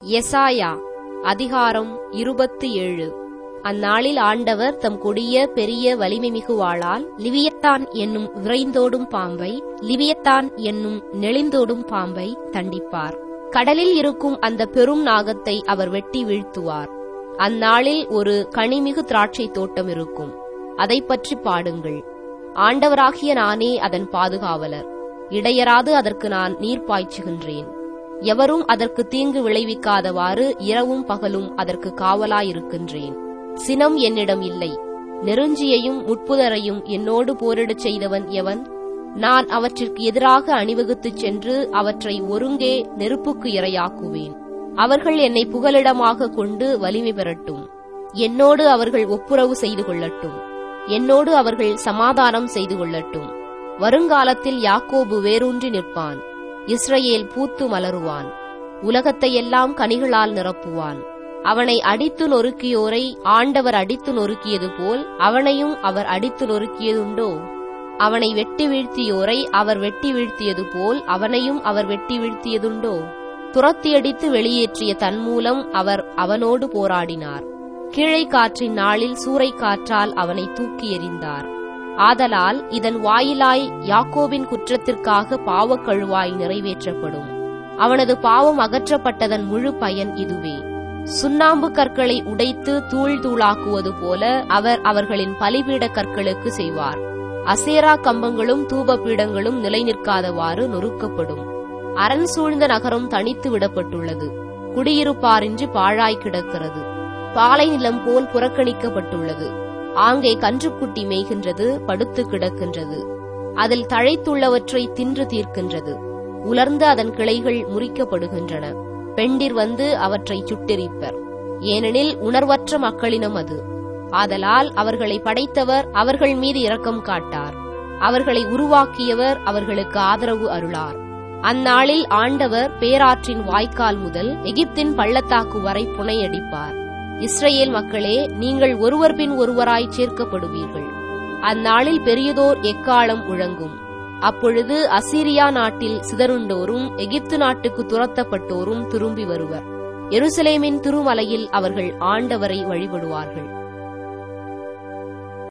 எசாயா அதிகாரம் இருபத்தி ஏழு அந்நாளில் ஆண்டவர் தம் கொடிய பெரிய வலிமை மிகுவாளால் லிவியத்தான் என்னும் விரைந்தோடும் பாம்பை லிவியத்தான் என்னும் நெளிந்தோடும் பாம்பை தண்டிப்பார் கடலில் இருக்கும் அந்த பெரும் நாகத்தை அவர் வெட்டி வீழ்த்துவார் அந்நாளில் ஒரு கனிமிகு திராட்சை தோட்டம் இருக்கும் அதை பற்றி பாடுங்கள் ஆண்டவராகிய நானே அதன் பாதுகாவலர் இடையராது அதற்கு நான் நீர் பாய்ச்சுகின்றேன் எவரும் அதற்கு தீங்கு விளைவிக்காதவாறு இரவும் பகலும் அதற்கு காவலாயிருக்கின்றேன் சினம் என்னிடம் இல்லை நெருஞ்சியையும் முட்புதரையும் என்னோடு போரிடச் செய்தவன் எவன் நான் அவற்றிற்கு எதிராக அணிவகுத்துச் சென்று அவற்றை ஒருங்கே நெருப்புக்கு இரையாக்குவேன் அவர்கள் என்னை புகலிடமாக கொண்டு வலிமை பெறட்டும் என்னோடு அவர்கள் ஒப்புரவு செய்து கொள்ளட்டும் என்னோடு அவர்கள் சமாதானம் செய்து கொள்ளட்டும் வருங்காலத்தில் யாக்கோபு வேரூன்றி நிற்பான் இஸ்ரவேல் பூத்து மலருவான் உலகத்தையெல்லாம் கனிகளால் நிரப்புவான் அவனை அடித்து நொறுக்கியோரை ஆண்டவர் அடித்து நொறுக்கியது போல் அவனையும் அவர் அடித்து நொறுக்கியதுண்டோ அவனை வெட்டி வீழ்த்தியோரை அவர் வெட்டி வீழ்த்தியது போல் அவனையும் அவர் வெட்டி வீழ்த்தியதுண்டோ துரத்தியடித்து வெளியேற்றிய தன் மூலம் அவர் அவனோடு போராடினார் கீழை காற்றின் நாளில் சூறை காற்றால் அவனை தூக்கி எறிந்தார் ஆதலால் இதன் வாயிலாய் யாக்கோபின் குற்றத்திற்காக பாவக்கழுவாய் நிறைவேற்றப்படும் அவனது பாவம் அகற்றப்பட்டதன் முழு பயன் இதுவே சுண்ணாம்பு கற்களை உடைத்து தூள் தூளாக்குவது போல அவர் அவர்களின் பலிபீட கற்களுக்கு செய்வார் அசேரா கம்பங்களும் தூப பீடங்களும் நிலை நிற்காதவாறு நொறுக்கப்படும் அரண் சூழ்ந்த நகரம் தனித்து விடப்பட்டுள்ளது குடியிருப்பாரின்றி பாழாய் கிடக்கிறது பாலை நிலம் போல் புறக்கணிக்கப்பட்டுள்ளது ஆங்கே கன்றுக்குட்டி மேய்கின்றது படுத்து கிடக்கின்றது அதில் தழைத்துள்ளவற்றை தின்று தீர்க்கின்றது உலர்ந்து அதன் கிளைகள் முறிக்கப்படுகின்றன பெண்டிர் வந்து அவற்றை சுட்டெரிப்பர் ஏனெனில் உணர்வற்ற மக்களினம் அது ஆதலால் அவர்களை படைத்தவர் அவர்கள் மீது இரக்கம் காட்டார் அவர்களை உருவாக்கியவர் அவர்களுக்கு ஆதரவு அருளார் அந்நாளில் ஆண்டவர் பேராற்றின் வாய்க்கால் முதல் எகிப்தின் பள்ளத்தாக்கு வரை புனையடிப்பார் இஸ்ரேல் மக்களே நீங்கள் ஒருவர் பின் ஒருவராய் சேர்க்கப்படுவீர்கள் அந்நாளில் பெரியதோர் எக்காலம் முழங்கும் அப்பொழுது அசீரியா நாட்டில் சிதறுண்டோரும் எகிப்து நாட்டுக்கு துரத்தப்பட்டோரும் திரும்பி வருவர் எருசலேமின் திருமலையில் அவர்கள் ஆண்டவரை வழிபடுவார்கள்